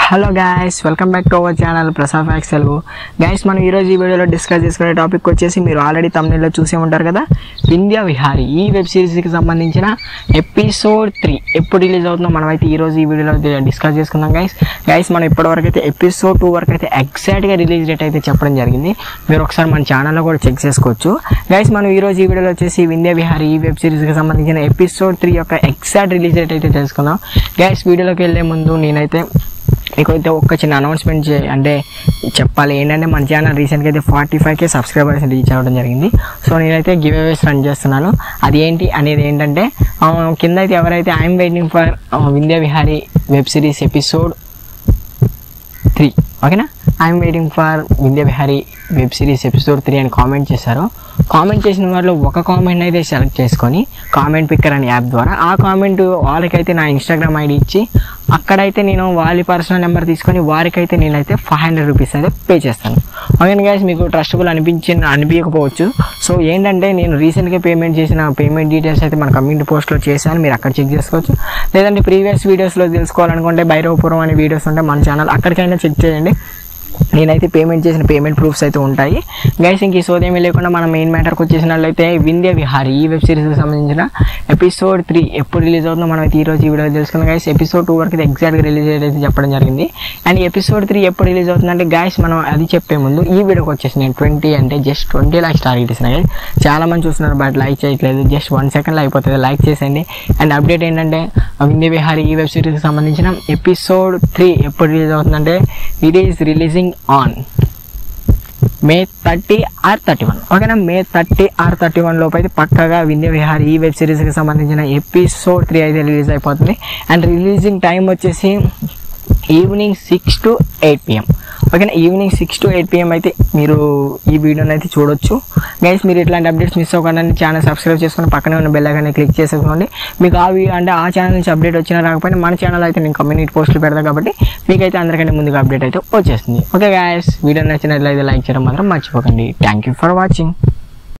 hello guys welcome back to our channel Prasad facts Telugu guys మనం ఈరోజు ఈ వీడియోలో డిస్కస్ చేసుకునే టాపిక్ వచ్చేసి మీరు ఆల్రెడీ తమిళలో చూసే ఉంటారు కదా వింధ్య విహారీ ఈ వెబ్ సిరీస్కి సంబంధించిన ఎపిసోడ్ త్రీ ఎప్పుడు రిలీజ్ అవుతుందో మనం అయితే ఈ రోజు ఈ వీడియోలో డిస్కస్ చేసుకుందాం గైస్ గైస్ మనం ఇప్పటివరకు అయితే ఎపిసోడ్ టూ వరకు అయితే ఎగ్జాక్ట్గా రిలీజ్ డేట్ అయితే చెప్పడం జరిగింది మీరు ఒకసారి మన ఛానల్లో కూడా చెక్ చేసుకోవచ్చు గైస్ మనం ఈ రోజు ఈ వీడియోలో వచ్చేసి వింధ్య విహారీ ఈ వెబ్ సిరీస్కి సంబంధించిన ఎపిసోడ్ త్రీ యొక్క ఎగ్జాక్ట్ రిలీజ్ డేట్ అయితే తెలుసుకుందాం గైస్ వీడియోలోకి వెళ్ళే ముందు నేనైతే మీకు అయితే ఒక్క చిన్న అనౌన్స్మెంట్ చే అంటే చెప్పాలి ఏంటంటే మన ఛానల్ రీసెంట్గా అయితే forty five K subscribers reach అవ్వడం జరిగింది సో నేనైతే గివ్ అవేస్ రన్ చేస్తున్నాను అది ఏంటి అనేది ఏంటంటే ఆ, కింద అయితే ఎవరైతే I'm waiting for Vindhya Vihari web series episode three ఓకేనా I'm waiting for Vindhya Vihari web series episode three అని కామెంట్ చేశారు కామెంట్ చేసిన వాళ్ళు ఒక కామెంట్ అయితే సెలెక్ట్ చేసుకొని కామెంట్ పిక్కర్ అనే యాప్ ద్వారా ఆ కామెంట్ వాళ్ళకైతే నా ఇన్స్టాగ్రామ్ ఐడి ఇచ్చి అక్కడైతే నేను వాళ్ళ పర్సనల్ నెంబర్ తీసుకొని వారికైతే నేనైతే ఫైవ్ హండ్రెడ్ రూపీస్ అయితే పే చేస్తాను ఓకే గైస్ మీకు ట్రస్టబుల్ అనిపించి అనిపించకపోవచ్చు సో ఏంటంటే నేను రీసెంట్గా పేమెంట్ చేసిన పేమెంట్ డీటెయిల్స్ అయితే మన కమ్యూనిటీ పోస్ట్లో చేశాను మీరు అక్కడ చెక్ చేసుకోవచ్చు లేదంటే ప్రీవియస్ వీడియోస్లో తెలుసుకోవాలనుకుంటే భైరవపురం అనే వీడియోస్ ఉంటే మన ఛానల్ అక్కడికైనా చెక్ చేయండి నేనైతే పేమెంట్ చేసిన పేమెంట్ ప్రూఫ్స్ అయితే ఉంటాయి గైస్ ఇంక ఈ సోదేమీ లేకుండా మనం మెయిన్ మ్యాటర్కి వచ్చేసినట్లయితే వింధ్య విహారీ ఈ వెబ్ సిరీస్కి సంబంధించిన ఎపిసోడ్ త్రీ ఎప్పుడు రిలీజ్ అవుతుందో మనం అయితే ఈ రోజు ఈ వీడియో తెలుసుకుందాం గైస్ ఎపిసోడ్ టూ వరకు ఎగ్జాక్ట్గా రిలీజ్ అయితే చెప్పడం జరిగింది అండ్ ఎపిసోడ్ త్రీ ఎప్పుడు రిలీజ్ అవుతుందంటే గైస్ మనం అది చెప్పే ముందు ఈ వీడియోకి వచ్చేసి నేను ట్వంటీ అంటే జస్ట్ ట్వంటీ లాక్స్ టార్గెట్ ఇస్తున్నా గైస్ చాలా మంది చూస్తున్నారు బట్ లైక్ చేయట్లేదు జస్ట్ వన్ సెకండ్లో అయిపోతుంది లైక్ చేసేయండి అండ్ అప్డేట్ ఏంటంటే వింధ్య విహారీ ఈ వెబ్ సిరీస్కి సంబంధించిన ఎపిసోడ్ త్రీ ఎప్పుడు రిలీజ్ అవుతుందంటే it is releasing on May thirty or thirty one ఓకేనా May thirty or thirty one లోపు అయితే పక్కగా వింధ్య విహార్ ఈ వెబ్ సిరీస్కి సంబంధించిన ఎపిసోడ్ త్రీ అయితే రిలీజ్ అయిపోతుంది అండ్ రిలీజింగ్ టైం వచ్చేసి evening six to eight PM ఓకేనా evening six to eight PM అయితే మీరు ఈ వీడియోని అయితే చూడొచ్చు గైస్ మీరు ఇట్లాంటి అప్డేట్స్ మిస్ అవ్వకుండా ఛానల్ సబ్స్క్రైబ్ చేసుకుని పక్కనే ఉన్న బెల్ ఐకాన్ని క్లిక్ చేసేసుకోండి మీకు ఆ వీ- అంటే ఆ ఛానల్ నుంచి అప్డేట్ వచ్చినా రాకపోయినా మన ఛానల్ అయితే నేను కమ్యూనిటీ పోస్టులు పెడతాను కాబట్టి మీకైతే అందరికంటే ముందుగా అప్డేట్ అయితే వచ్చేస్తుంది ఓకే గాయస్ వీడియో నచ్చినట్లయితే లైక్ చేయడం మాత్రం మర్చిపోకండి థ్యాంక్ యూ ఫర్ వాచింగ్